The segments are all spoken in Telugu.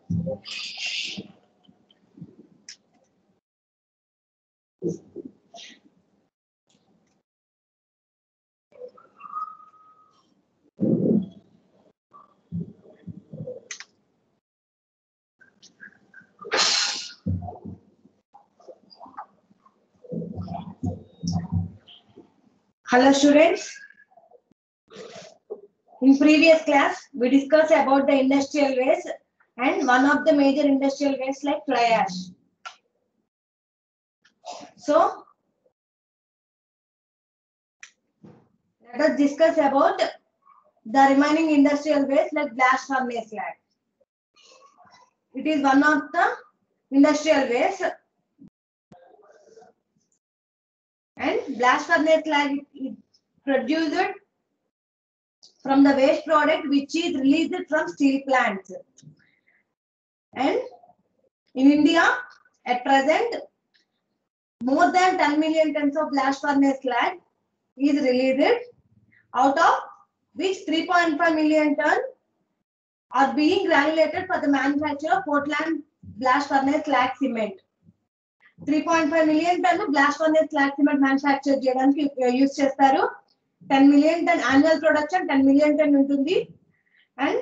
Hello students. In previous class, we discussed about the industrial waste and one of the major industrial waste like fly ash. So, let us discuss about the remaining industrial waste like blast furnace slag. It is one of the industrial waste and blast furnace slag is produced from the waste product which is released from steel plants. And in India, at present, more than 10 million tons of blast furnace slag is released, out of which 3.5 million ton are being granulated for the manufacture of Portland blast furnace slag cement. Three point five million ton blast furnace slag cement manufacture చేయడానికి యూజ్ చేస్తారు ten million ton annual production ten million ton ఉంటుంది అండ్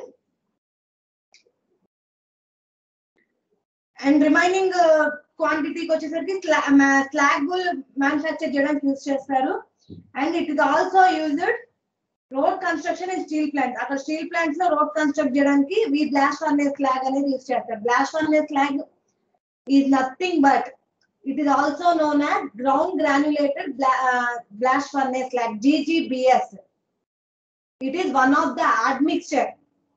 అండ్ రిమైనింగ్ క్వాంటిటీకి వచ్చేసరికి స్లాగ్ మ్యానుఫ్యాక్చర్ చేయడానికి యూజ్ చేస్తారు and it is also used road construction and steel plant అక్కడ స్టీల్ ప్లాంట్స్ లో రోడ్ కన్స్ట్రక్ట్ చేయడానికి ఈ బ్లాస్ట్ ఫర్నేస్ స్లాగ్ అనేది యూజ్ చేస్తారు blast furnace slag is nothing but it is also known as ground granulated bla uh, blast furnace slag GGBS. It is one of the admixture.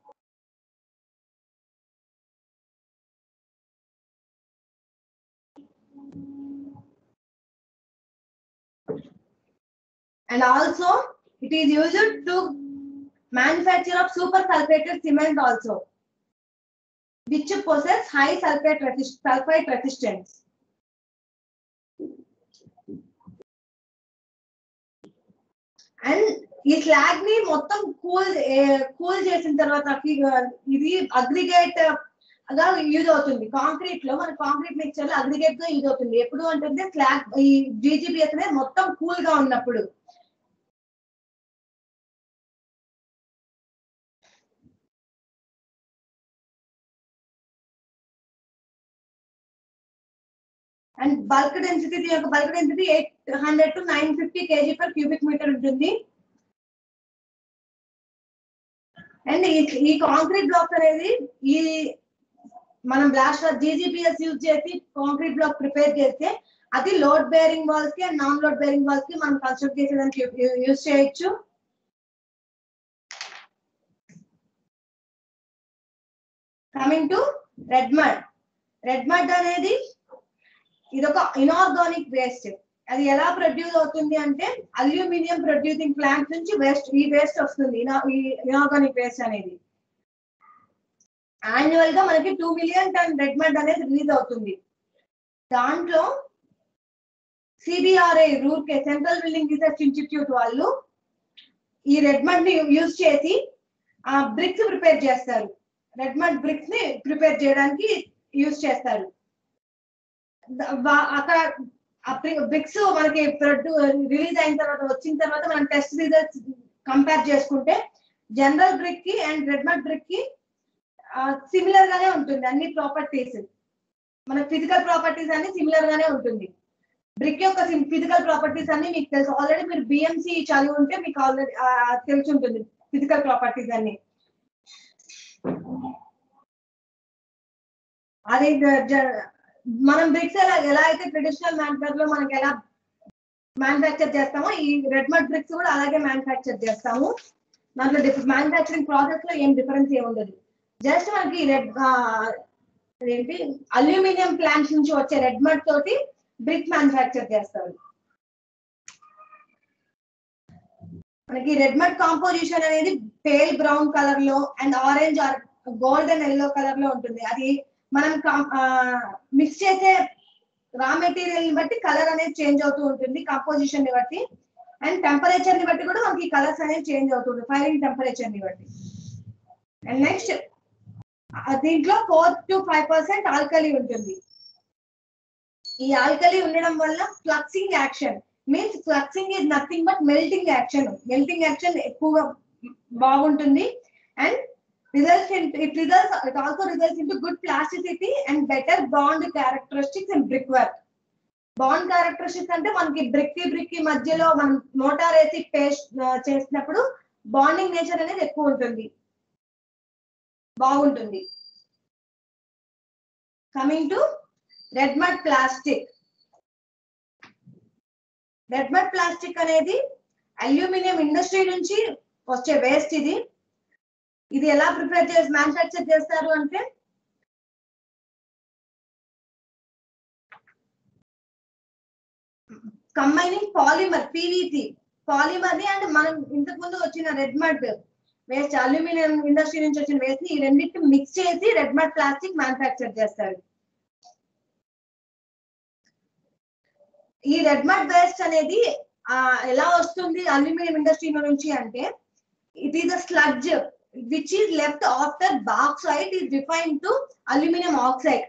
And also it is used to manufacture of super sulfated cement also, which possess high sulfate resist sulfite resistance. And ఈ స్లాగ్ ని మొత్తం కూల్ కూల్ చేసిన తర్వాత ఇది అగ్రిగేట్ గా యూజ్ అవుతుంది కాంక్రీట్ లో మన కాంక్రీట్ మిక్చర్ లో అగ్రిగేట్ గా యూజ్ అవుతుంది ఎప్పుడు అంటే స్లాగ్ ఈ జీజీబీఎస్ అనేది మొత్తం కూల్ గా ఉన్నప్పుడు అండ్ బల్క్ డెన్సిటీ యొక్క bulk density eight hundred to nine fifty K G per cubic metre ఉంటుంది అండ్ ఈ కాంక్రీట్ బ్లాక్ అనేది ఈ మనం బ్లాస్ట్ జీజీపీఎస్ యూజ్ చేసి కాంక్రీట్ బ్లాక్ ప్రిపేర్ చేస్తే అది లోడ్ బేరింగ్ వాల్స్ కి and non load bearing walls కి మనం కన్స్ట్రక్ట్ చేసేదానికి యూజ్ చేయొచ్చు coming to red mud red mud అనేది ఇదొక ఇనార్గానిక్ వేస్ట్ అది ఎలా ప్రొడ్యూస్ అవుతుంది అంటే అల్యూమినియం ప్రొడ్యూసింగ్ ప్లాంట్ నుంచి వేస్ట్ ఈ వేస్ట్ వస్తుంది ఈ ఇనార్గానిక్ వేస్ట్ అనేది యాన్యువల్ గా మనకి two million ton red mud అనేది రిలీజ్ అవుతుంది దాంట్లో CBRI Roorkee central building research institute వాళ్ళు ఈ రెడ్ మడ్ ని యూజ్ చేసి ఆ బ్రిక్స్ ప్రిపేర్ చేస్తారు రెడ్ మడ్ బ్రిక్స్ ని ప్రిపేర్ చేయడానికి యూజ్ చేస్తారు అక్కడ బ్రిక్స్ మనకి రిలీజ్ అయిన తర్వాత వచ్చిన తర్వాత మనం టెస్ట్ రిజల్ట్స్ కంపేర్ చేసుకుంటే జనరల్ బ్రిక్ కి అండ్ రెడ్మడ్ బ్రిక్ కి సిమిలర్ గానే ఉంటుంది అన్ని ప్రాపర్టీస్ మన ఫిజికల్ ప్రాపర్టీస్ అన్ని సిమిలర్ గానే ఉంటుంది బ్రిక్ యొక్క ఫిజికల్ ప్రాపర్టీస్ అన్ని మీకు తెలుసు ఆల్రెడీ మీరు బిఎంసి చదివి ఉంటే మీకు ఆల్రెడీ తెలిసి ఉంటుంది ఫిజికల్ ప్రాపర్టీస్ అన్ని అది మనం బ్రిక్స్ ఎలా ఎలా అయితే ట్రెడిషనల్ మ్యానుఫ్యాక్చర్ లో మనకి ఎలా మ్యానుఫ్యాక్చర్ చేస్తామో ఈ రెడ్ మడ్ బ్రిక్స్ కూడా అలాగే మ్యానుఫ్యాక్చర్ చేస్తాము దాంట్లో మ్యానుఫ్యాక్చరింగ్ ప్రాసెస్ లో ఏం డిఫరెన్స్ ఏమి ఉండదు జస్ట్ మనకి రెడ్ ఏంటి అల్యూమినియం ప్లాంట్స్ నుంచి వచ్చే రెడ్ మడ్ తోటి బ్రిక్ మ్యానుఫ్యాక్చర్ చేస్తారు మనకి రెడ్ మడ్ కాంపోజిషన్ అనేది పేల్ బ్రౌన్ కలర్ లో and orange or golden yellow colour లో ఉంటుంది అది మనం మిక్స్ చేసే రా మెటీరియల్ ని బట్టి కలర్ అనేది చేంజ్ అవుతూ ఉంటుంది కంపోజిషన్ ని బట్టి అండ్ టెంపరేచర్ ని బట్టి కూడా మనకి కలర్స్ అనేది చేంజ్ అవుతుంది ఫైరింగ్ టెంపరేచర్ ని బట్టి అండ్ నెక్స్ట్ ఆ దీంట్లో four to five percent alkali ఉంటుంది ఈ ఆల్కలీ ఉండడం వల్ల fluxing action means fluxing is nothing but melting action melting action ఎక్కువగా బాగుంటుంది and results it results it also results into good plasticity and better bond characteristics and brick work bond characteristics అంటే మనకి బ్రిక్ కి బ్రిక్ కి మధ్యలో మనం మోటార్ వేసి పేస్ట్ చేసినప్పుడు బాండింగ్ నేచర్ అనేది ఎక్కువ ఉంటుంది బాగుంటుంది coming to red mud plastic red mud plastic అనేది అల్యూమినియం ఇండస్ట్రీ నుంచి వచ్చే వేస్ట్ ఇది ఇది ఎలా ప్రిపేర్ చేసి మ్యానుఫ్యాక్చర్ చేస్తారు అంటే కంబైనింగ్ పాలిమర్ పీవీసీ పాలిమర్ ని అండ్ మనం ఇంతకు ముందు వచ్చిన red mud waste aluminium industry నుంచి వచ్చిన వేస్ట్ ని ఈ రెండింటి మిక్స్ చేసి రెడ్ మడ్ ప్లాస్టిక్ మ్యానుఫ్యాక్చర్ చేస్తారు ఈ రెడ్ మడ్ వేస్ట్ అనేది ఆ, ఎలా వస్తుంది అల్యూమినియం ఇండస్ట్రీ నుంచి అంటే it is a sludge which is left after bauxite is refine to aluminium oxide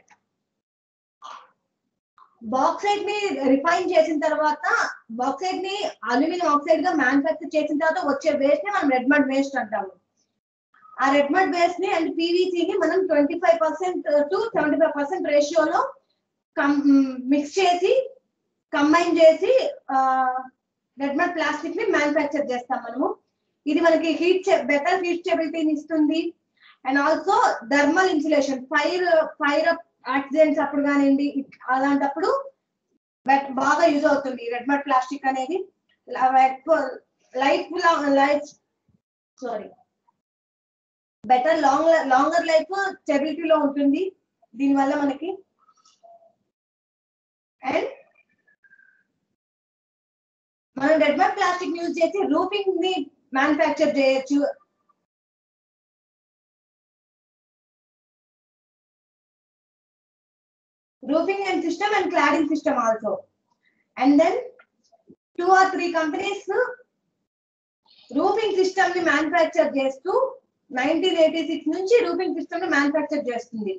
bauxite ని రిఫైన్ చేసిన తర్వాత బాక్సైట్ ని అల్యూమినియం ఆక్సైడ్ గా మ్యానుఫ్యాక్చర్ చేసిన తర్వాత వచ్చే వేస్ట్ ని మనం రెడ్ మడ్ వేస్ట్ అంటాము ఆ రెడ్ మడ్ వేస్ట్ ని అండ్ పీవీసీ ని మనం twenty five percent to seventy five percent రేషియోలో మిక్స్ చేసి కంబైన్ చేసి రెడ్ మడ్ ప్లాస్టిక్ ని మ్యానుఫ్యాక్చర్ చేస్తాం మనము ఇది మనకి హీట్ బెటర్ హీట్ స్టెబిలిటీని ఇస్తుంది and also thermal insulation fire fire accidents అప్పుడు కానివ్వండి అలాంటప్పుడు బట్ బాగా యూజ్ అవుతుంది రెడ్ మడ్ ప్లాస్టిక్ అనేది life life sorry better long longer life స్టెబిలిటీలో ఉంటుంది దీనివల్ల మనకి అండ్ మనం రెడ్ మడ్ ప్లాస్టిక్ యూజ్ చేసి రూఫింగ్ ని మ్యానుఫ్యాక్చర్ చేయొచ్చు roofing and system and cladding system also. And then two or three companies roofing system ని మ్యానుఫ్యాక్చర్ చేస్తూ నైన్టీన్ ఎయిటీ సిక్స్ నుంచి రూఫింగ్ సిస్టమ్ ని మ్యానుఫ్యాక్చర్ చేస్తుంది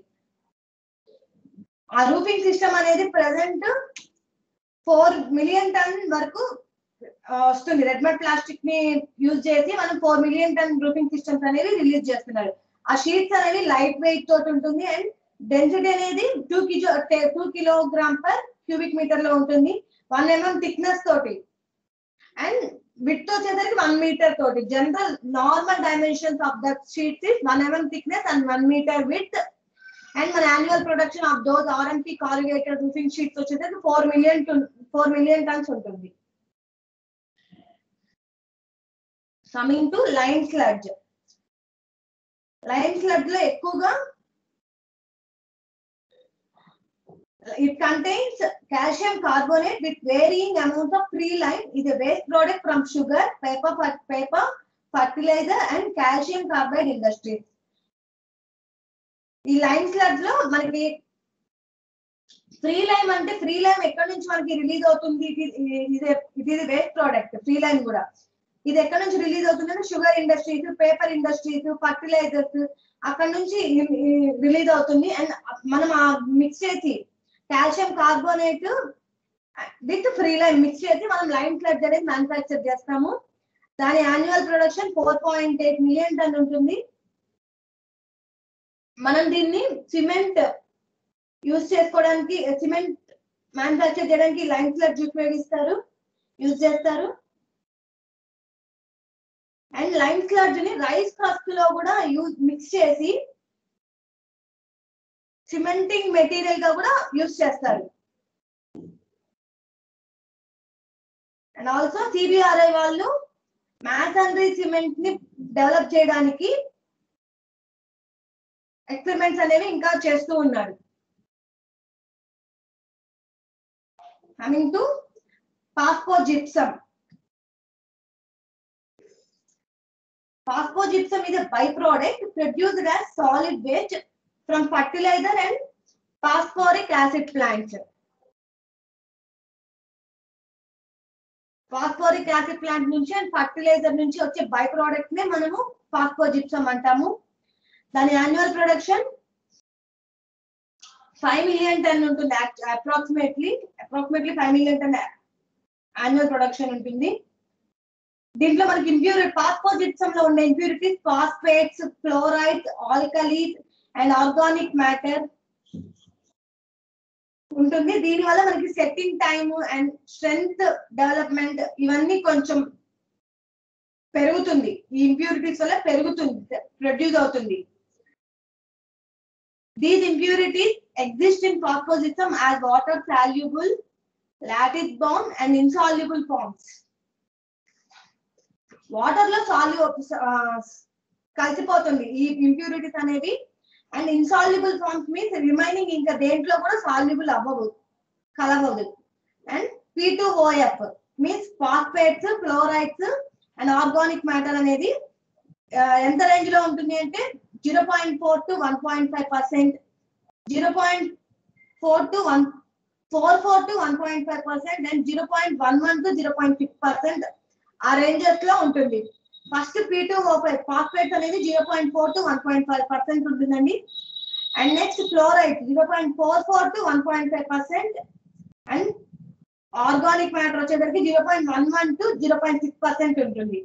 ఆ రూఫింగ్ సిస్టమ్ అనేది ప్రజెంట్ ఫోర్ మిలియన్ టన్ వరకు ఆ, వస్తుంది రెడ్ మడ్ ప్లాస్టిక్ ని యూజ్ చేసి మనం four million ton roofing systems అనేవి రిలీజ్ చేస్తున్నారు ఆ షీట్స్ అనేవి లైట్ వెయిట్ తోటి ఉంటుంది అండ్ డెన్సిటీ అనేది two kilo two kilogram per cubic metre లో ఉంటుంది వన్ ఎంఎం థిక్నెస్ తోటి అండ్ విత్ వచ్చేసరికి వన్ మీటర్ తోటి general normal dimensions of that sheets is one MM thickness and one metre width and మన annual production of those RMP corrugated roofing sheets వచ్చేసరికి four million four million tons ఉంటుంది coming to lime sludge lime sludge లో ఎక్కువగా it contains calcium carbonate with varying amounts of free lime is a waste product from sugar paper fer- paper fertilizer and calcium carbide industries ఈ లైమ్ స్లడ్జ్ లో మనకి ఫ్రీ లైమ్ అంటే ఫ్రీ లైమ్ ఎక్కడి నుంచి మనకి రిలీజ్ అవుతుంది ఇది వేస్ట్ ప్రోడక్ట్ ఫ్రీ లైమ్ కూడా ఇది ఎక్కడి నుంచి రిలీజ్ అవుతుంది అంటే sugar industries paper industries fertilizers అక్కడ నుంచి రిలీజ్ అవుతుంది అండ్ మనం ఆ మిక్స్ చేసి calcium carbonate with free lime mix చేసి మనం లైమ్ స్లడ్జ్ అనేది మ్యానుఫ్యాక్చర్ చేస్తాము దాని annual production four point eight million ton ఉంటుంది మనం దీన్ని సిమెంట్ యూజ్ చేసుకోవడానికి సిమెంట్ మ్యానుఫ్యాక్చర్ చేయడానికి లైమ్ స్లడ్జ్ ఉపయోగిస్తారు యూజ్ చేస్తారు అండ్ లైమ్ స్లడ్జ్ ని రైస్ క్రస్ట్ లో కూడా యూజ్ మిక్స్ చేసి సిమెంటింగ్ మెటీరియల్ గా కూడా యూజ్ చేస్తారు అండ్ ఆల్సో సిబిఆర్ఐ వాళ్ళు మ్యాథనరీ సిమెంట్ ని డెవలప్ చేయడానికి ఎక్స్పెరిమెంట్స్ అనేవి ఇంకా చేస్తూ ఉన్నారు coming to phosphogypsum Phosphogypsum is a byproduct produced as solid waste from fertilizer and phosphoric acid plants. Phosphoric acid plant నుంచి అండ్ ఫర్టిలైజర్ నుంచి వచ్చే బై ప్రోడక్ట్ నే మనము ఫాస్ఫోజిప్సమ్ అంటాము దాని annual production five million ton ఉంటుంది approximately approximately five million ton annual production ఉంటుంది దీంట్లో మనకి ఇంప్యూరిటీ పాస్పోజిప్సం లో ఉండే impurities phosphates chlorides alkalis and organic matter ఉంటుంది దీని వల్ల మనకి setting time and strength development ఇవన్నీ కొంచెం పెరుగుతుంది ఈ ఇంప్యూరిటీస్ వల్ల పెరుగుతుంది ప్రొడ్యూస్ అవుతుంది these impurities exist in phosphogypsum as water soluble lattice bound and insoluble forms water లో సాల్యూ కలిసిపోతుంది ఈ ఇంప్యూరిటీస్ అనేవి and insoluble forms means remaining ఇంకా దేంట్లో కూడా సాల్యుబుల్ అవ్వవు కలవదు and P two O F means phosphates chlorides and organic matter అనేది ఆ, ఎంత రేంజ్ లో ఉంటుంది అంటే zero point four to one point five percent zero point four to one four four to one point five percent and zero point one one to zero point six percent ఆ రేంజెస్ లో ఉంటుంది first P two O five phosphates అనేది zero point four to one point five percent ఉంటుందండి and next chloride zero point four four to one point five percent and organic matter వచ్చేసరికి zero point one one to zero point six percent ఉంటుంది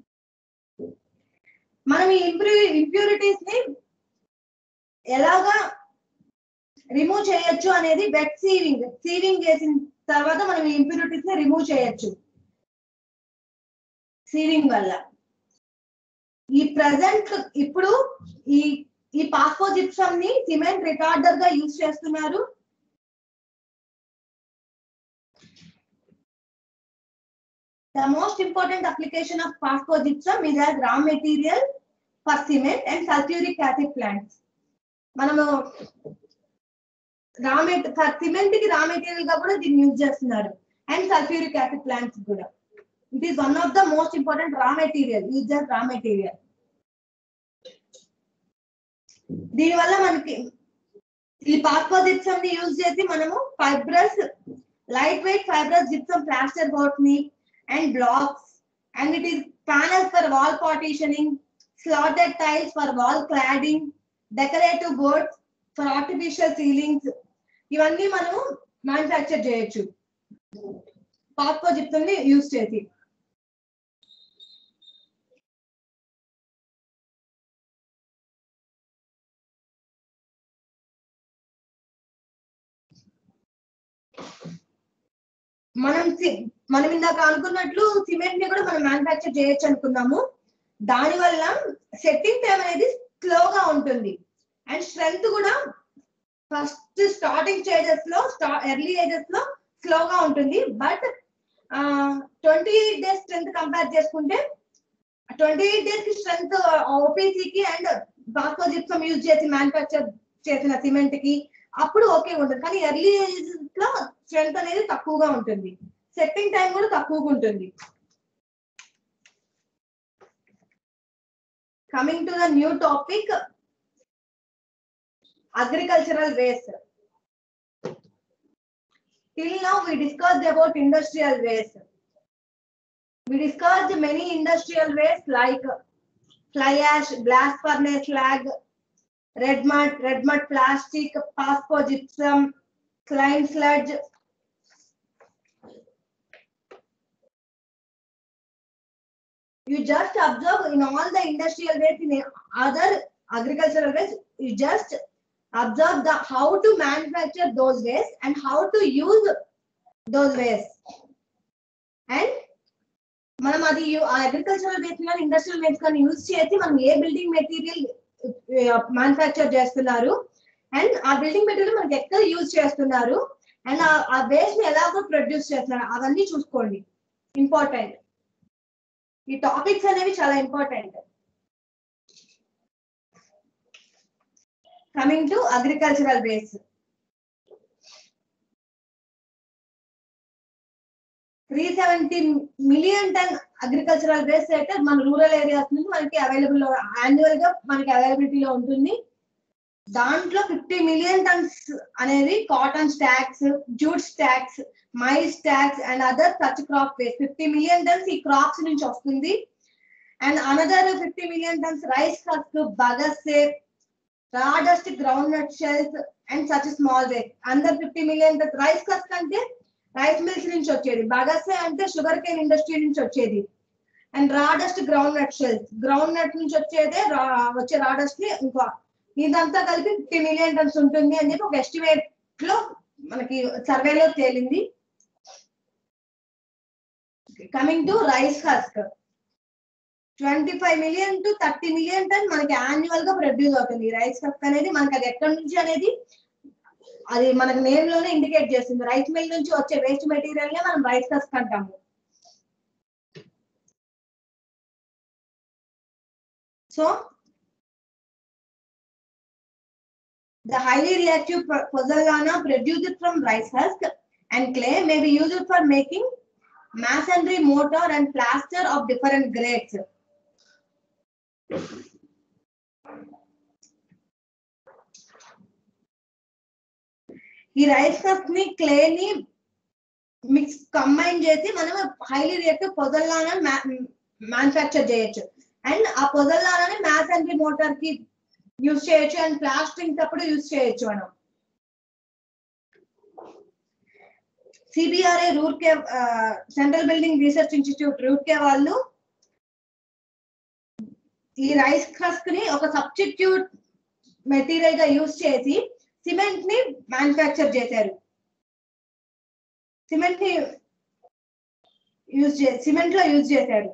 మనం ఈ ఇంప్రూ ఇంప్యూరిటీస్ ని ఎలాగా రిమూవ్ చేయొచ్చు అనేది వెట్ సీవింగ్ సీవింగ్ చేసిన తర్వాత మనం ఈ ఇంప్యూరిటీస్ ని రిమూవ్ చేయొచ్చు సీవింగ్ వల్ల ఈ ప్రజెంట్ ఇప్పుడు ఈ ఈ పాస్పోజిప్సమ్ ని సిమెంట్ రికార్డర్ గా యూజ్ చేస్తున్నారు The most important application of phosphogypsum is as raw material for cement and sulfuric acid plants. మనము రా ఫర్ సిమెంట్ కి రా మెటీరియల్ గా కూడా దీన్ని యూజ్ చేస్తున్నారు అండ్ సల్ఫ్యూరిక్ యాసిడ్ ప్లాంట్స్ కూడా it is one of the most important raw material use చేస్ రా మెటీరియల్ దీనివల్ల మనకి ఈ పాస్పోజిప్సమ్ ని యూజ్ చేసి మనము fibrous light weight fibrous gypsum plaster boards ని and blocks and it is panels for wall partitioning slotted tiles for wall cladding decorative boards for artificial ceilings ఇవన్నీ మనము మ్యానుఫ్యాక్చర్ చేయొచ్చు పాస్పో జిప్సం ని యూజ్ చేసి మనం సి- మనం ఇందాక అనుకున్నట్లు సిమెంట్ ని కూడా మనం మ్యానుఫ్యాక్చర్ చేయొచ్చు అనుకున్నాము దాని వల్ల సెట్టింగ్ టైం అనేది స్లోగా ఉంటుంది అండ్ స్ట్రెంగ్త్ కూడా ఫస్ట్ స్టార్టింగ్ స్టేజెస్ లో ఎర్లీ ఏజెస్ లో స్లోగా ఉంటుంది but twenty eight days strength compare చేసుకుంటే ట్వంటీ ఎయిట్ డేస్ కి స్ట్రెంగ్త్ ఓపీసీకి అండ్ బాస్కో జిప్సం యూజ్ చేసి మ్యానుఫ్యాక్చర్ చేసిన సిమెంట్ కి అప్పుడు ఓకే ఉంటుంది కానీ ఎర్లీ ఏజ్ లో స్ట్రెంగ్త్ అనేది తక్కువగా ఉంటుంది సెట్టింగ్ టైం కూడా తక్కువగా ఉంటుంది coming to the new topic agricultural waste. Till now, we discussed about industrial waste. We discussed many industrial waste like fly ash, blast furnace slag, red mud, red mud plastic, phospho gypsum, slime sludge. You just observe in all the industrial waste in other agricultural waste, you just observe the how to manufacture those waste and how to use those waste and మనం అది అగ్రికల్చరల్ వేస్ట్ కానీ ఇండస్ట్రియల్ వేస్ట్ కానీ యూజ్ చేసి మనం ఏ బిల్డింగ్ మెటీరియల్ మ్యానుఫ్యాక్చర్ చేస్తున్నారు అండ్ ఆ బిల్డింగ్ మెటీరియల్ మనకి ఎక్కడ యూజ్ చేస్తున్నారు అండ్ ఆ వేస్ట్ ని ఎలాగో ప్రొడ్యూస్ చేస్తున్నారు అవన్నీ చూసుకోండి ఇంపార్టెంట్ ఈ టాపిక్స్ అనేవి చాలా important coming to agricultural base three seventy million ton agricultural base అయితే మన రూరల్ ఏరియాస్ నుంచి మనకి అవైలబుల్ యాన్యువల్ గా మనకి అవైలబిలిటీలో ఉంటుంది దాంట్లో ఫిఫ్టీ మిలియన్ టన్స్ అనేది cotton stalks jute stalks maize stalks and other such crop waste fifty million tons ఈ క్రాప్స్ నుంచి వస్తుంది and another fifty million tons rice husk bagasse saw dust ground nut shells and such small waste another fifty million rice husk అంటే రైస్ మిల్స్ నుంచి వచ్చేది బగసే అంటే షుగర్ కేన్ ఇండస్ట్రీ నుంచి వచ్చేది and saw dust ground nut shells ground nut నుంచి వచ్చేదే రా- వచ్చే రా డస్ట్ ని ఇంకా ఇదంతా కలిపి ఫిఫ్టీ మిలియన్ టన్స్ ఉంటుంది అని చెప్పి ఒక ఎస్టిమేట్ లో మనకి సర్వేలో తేలింది coming to rice husk twenty five million to thirty million ton మనకి యాన్యువల్ గా ప్రొడ్యూస్ అవుతుంది రైస్ హస్క్ అనేది మనకి అది ఎక్కడి నుంచి అనేది అది మనకి నేమ్ లోనే ఇండికేట్ చేస్తుంది రైస్ మిల్ నుంచి వచ్చే వేస్ట్ మెటీరియల్ నే మనం రైస్ హస్క్ అంటాము so The highly reactive po- pozzolana produced from rice husk and clay may be used for making masonry mortar and plaster of different grades. ఈ రైస్ హస్క్ ని క్లే ని మిక్స్ కంబైన్ చేసి మనం హైలీ రియాక్టివ్ పొదల్లాన మ్యానుఫ్యాక్చర్ చేయొచ్చు అండ్ ఆ పొదల్లానని మ్యాసండ్రీ మోటార్ కి యూజ్ చేయొచ్చు అండ్ ప్లాస్టింగ్ అప్పుడు యూజ్ చేయొచ్చు మనం CBRI Roorkee central building research institute Roorkee వాళ్ళు ఈ రైస్ క్రస్క్ ని ఒక సబ్స్టిట్యూట్ మెటీరియల్ గా యూజ్ చేసి సిమెంట్ ని మ్యానుఫ్యాక్చర్ చేశారు సిమెంట్ ని యూజ్ చే సిమెంట్ లో యూజ్ చేశారు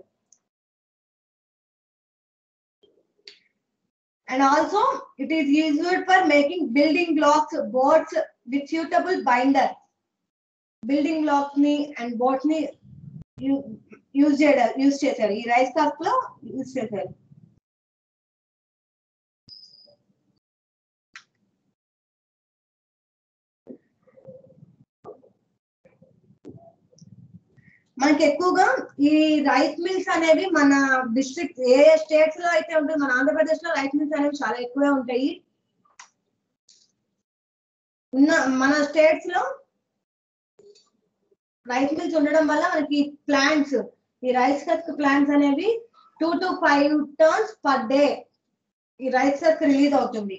and also it is used for making building blocks boards with suitable binder building blocks ని and boards ని యూజ్ చేయడం యూజ్ చేశారు ఈ రైస్ కప్ లో యూజ్ చేశారు మనకి ఎక్కువగా ఈ రైస్ మిల్స్ అనేవి మన డిస్ట్రిక్ట్ ఏ స్టేట్స్ లో అయితే ఉంటుంది మన ఆంధ్రప్రదేశ్ లో రైస్ మిల్స్ అనేవి చాలా ఎక్కువే ఉంటాయి ఉన్న మన స్టేట్స్ లో రైస్ మిల్స్ ఉండడం వల్ల మనకి ప్లాంట్స్ ఈ రైస్ కస్క్ ప్లాంట్స్ అనేవి two to five tons per day ఈ రైస్ కస్క్ రిలీజ్ అవుతుంది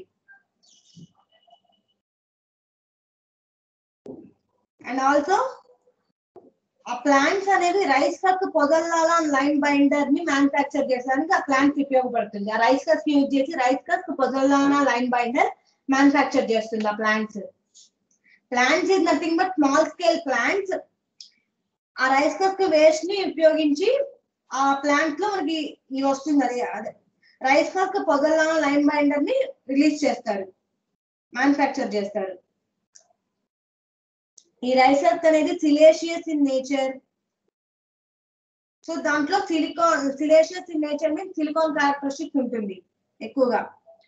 అండ్ ఆల్సో ఆ ప్లాంట్స్ అనేవి rice husk pozzolana lime binder ని మ్యానుఫ్యాక్చర్ చేసడానికి ఆ ప్లాంట్స్ ఉపయోగపడుతుంది ఆ రైస్ కస్ యూజ్ చేసి రైస్ కస్ పొదల్లాన లైన్ బైండర్ మ్యానుఫ్యాక్చర్ చేస్తుంది ఆ plants plants is nothing but small scale plants ఆ రైస్ కస్క్ వేస్ట్ ని ఉపయోగించి ఆ ప్లాంట్ లో మనకి ఇది వస్తుంది అది అదే rice husk pozzolana lime binder ని రిలీజ్ చేస్తారు మ్యానుఫ్యాక్చర్ చేస్తారు ఈ రైస్ ఎర్త్ అనేది సిలేషియస్ ఇన్ నేచర్ సో దాంట్లో silicon siliceous in nature means silicon characteristics ఉంటుంది ఎక్కువగా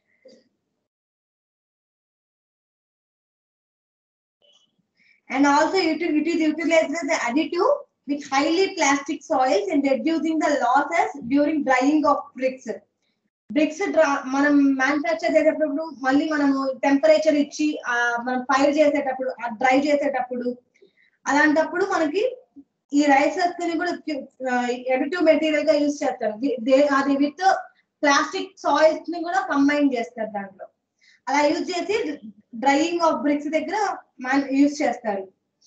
and also it, it is utilized as an additive with highly plastic soils and reducing the losses during drying of bricks. Bricks మనం మ్యానుఫ్యాక్చర్ చేసేటప్పుడు మళ్ళీ మనము టెంపరేచర్ ఇచ్చి ఆ మనం ఫైర్ చేసేటప్పుడు డ్రై చేసేటప్పుడు అలాంటప్పుడు మనకి ఈ రైసెస్ ని కూడా ఎడిటివ్ మెటీరియల్ గా యూజ్ చేస్తారు ది- దే- అది విత్ ప్లాస్టిక్ సాయిల్స్ ని కూడా కంబైన్ చేస్తారు దాంట్లో అలా యూజ్ చేసి డ్రైయింగ్ ఆఫ్ బ్రిక్స్ దగ్గర యూజ్ చేస్తారు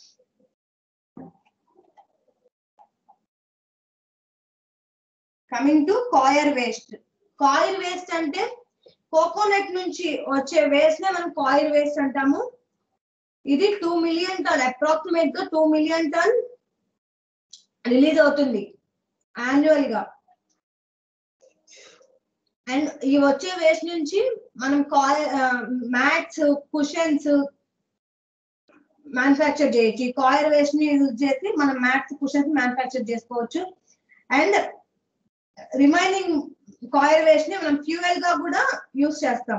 coming to coir waste coir waste అంటే కోకోనట్ నుంచి వచ్చే వేస్ట్ నే మనం కాయిర్ వేస్ట్ అంటాము ఇది టూ మిలియన్ టన్ అప్రాక్సిమేట్ గా టూ మిలియన్ టన్ రిలీజ్ అవుతుంది యాన్యువల్ గా అండ్ ఈ వచ్చే వేస్ట్ నుంచి మనం కాయ మ్యాట్స్ కుషన్స్ మ్యానుఫ్యాక్చర్ చేయొచ్చు ఈ కాయర్ వేస్ట్ ని యూజ్ చేసి మనం మ్యాట్స్ కుషన్స్ మ్యానుఫ్యాక్చర్ చేసుకోవచ్చు అండ్ రిమైనింగ్ కాయర్ వేస్ట్ ని మనం ఫ్యూయల్ గా కూడా యూజ్ చేస్తాం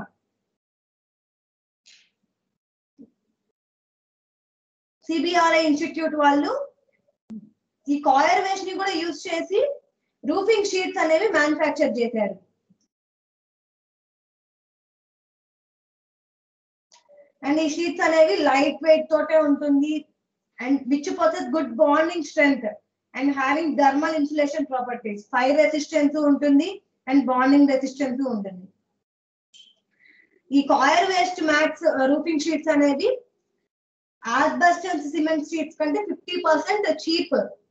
సిబిఆర్ఐ ఇన్స్టిట్యూట్ వాళ్ళు ఈ కాయర్ వేస్ట్ ని కూడా యూజ్ చేసి రూఫింగ్ షీట్స్ అనేవి మ్యానుఫ్యాక్చర్ చేశారు అండ్ ఈ షీట్స్ అనేవి లైట్ వెయిట్ తోటే ఉంటుంది and which possess good bonding strength and having thermal insulation properties fire resistance ఉంటుంది అండ్ బాండింగ్ రెసిస్టెన్స్ ఉంటుంది ఈ coir waste mats roofing sheets అనేవి ఆస్బెస్టస్ సిమెంట్ షీట్స్ కంటే fifty percent cheap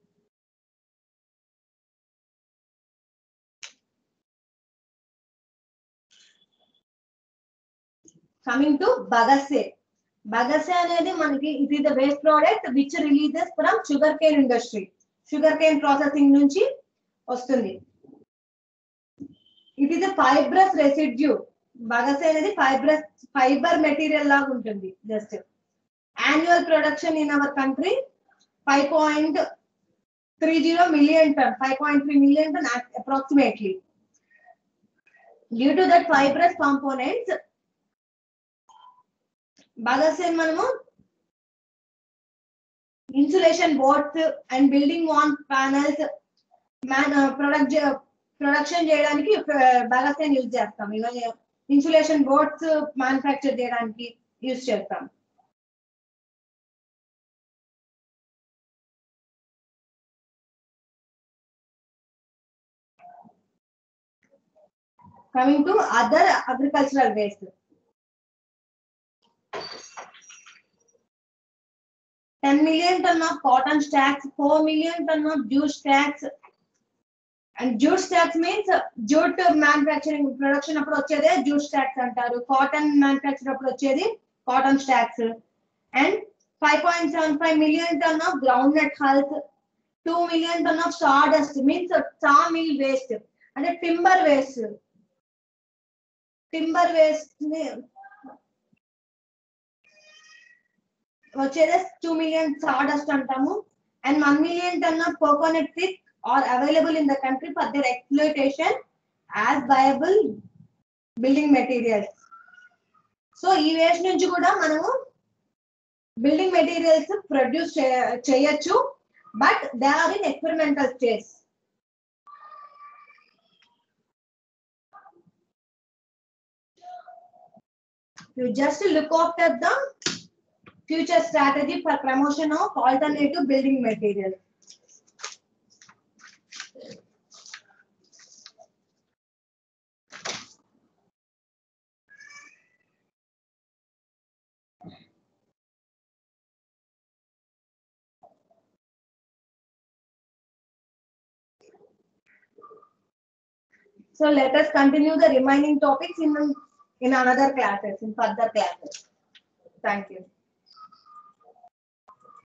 coming to bagasse bagasse అనేది మనకి it is the waste product which releases from sugar cane industry sugar cane processing నుంచి వస్తుంది it is fibrous residue bagasse అనేది ఫైబ్రస్ ఫైబర్ మెటీరియల్ లాగా ఉంటుంది just annual production in our country five point three zero million ton five point three million ton approximately due to that fibrous components బగసేన్ మనము insulation boards and building wall panels product production చేయడానికి బగసేన్ యూజ్ చేస్తాం ఇవన్నీ ఇన్సులేషన్ బోర్డ్స్ మ్యానుఫ్యాక్చర్ చేయడానికి యూజ్ చేస్తాం coming to other agricultural waste ten million ton of cotton stalks four million ton of jute stalks and jute stalks means jute manufacturing production అప్పుడు వచ్చేదే జ్యూట్ స్టాక్స్ అంటారు కాటన్ మ్యానుఫ్యాక్చర్ అప్పుడు వచ్చేది cotton stalks and five point seven five million ton of ground nut hulls two million ton of sawdust means saw mill waste అంటే టింబర్ వేస్ట్ టింబర్ వేస్ట్ వచ్చేది టూ మిలియన్ సాడస్ట్ అంటాము and one million ton of coconut pith are available in the country for their exploitation as viable building materials so ఈ వేస్ట్ నుంచి కూడా మనము బిల్డింగ్ మెటీరియల్స్ ప్రొడ్యూస్ చేయొచ్చు but they are in experimental stage You just look after the future strategy for promotion of alternative building materials. So let us continue the remaining topics in in another classes, in further classes. Thank you.